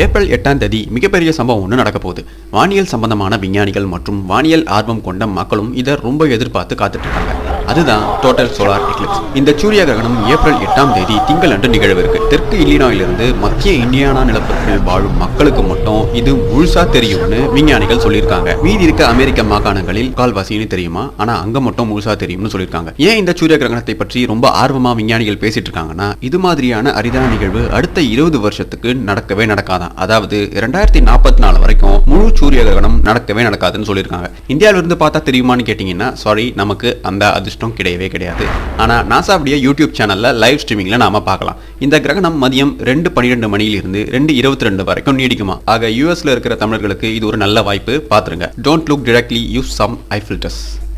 April எட்டாம் தேதி மிகப்பெரிய சம்பவம் ஒன்று நடக்க போகுது வானியல் சம்பந்தமான விஞ்ஞானிகள் மற்றும் வானியல் ஆர்வம் கொண்ட மக்களும் இதை ரொம்ப எதிர்பார்த்து காத்துட்டு இருக்காங்க அதுதான் டோட்டல் சோலார் எக்லிப்ஸ் இந்த சூரிய கிரகணம் ஏப்ரல் எட்டாம் தேதி திங்கள் அன்று நிகழவிருக்கு தெற்கு இல்லினாயிலிருந்து மத்திய இந்தியானா நிலப்பரப்பில் வாழும் மக்களுக்கு மட்டும் இது முழுசா தெரியும்னு விஞ்ஞானிகள் சொல்லியிருக்காங்க மீதி இருக்க அமெரிக்க மாகாணங்களில் கால்வாசின்னு தெரியுமா ஆனா அங்க மட்டும் முழுசா தெரியும்னு சொல்லியிருக்காங்க ஏன் இந்த சூரிய கிரகணத்தை பற்றி ரொம்ப ஆர்வமா விஞ்ஞானிகள் பேசிட்டு இருக்காங்கன்னா இது மாதிரியான அரிதான நிகழ்வு அடுத்த இருபது வருஷத்துக்கு நடக்கவே நடக்காதான் அதாவது ரெண்டாயிரத்தி நாற்பத்தி நாலு வரைக்கும் முழு சூரிய கிரகணம் நடக்கவே நடக்காதுன்னு சொல்லியிருக்காங்க இந்தியாவில இருந்து பார்த்தா தெரியுமான்னு கேட்டிங்கன்னா சாரி நமக்கு அந்த அதிர்ஷ்டம் கிடையவே கிடையாது ஆனா நாசாவுடைய யூடியூப் சேனல்ல லைவ் ஸ்ட்ரீமிங்ல நாம பார்க்கலாம் இந்த கிரகணம் மதியம் ரெண்டு பன்னிரெண்டு மணியிலிருந்து ரெண்டு இருபத்தி ரெண்டு வரைக்கும் நீடிக்குமா ஆக யூஎஸ்ல இருக்கிற தமிழர்களுக்கு இது ஒரு நல்ல வாய்ப்பு பார்த்துருங்க don't look directly use some eye filters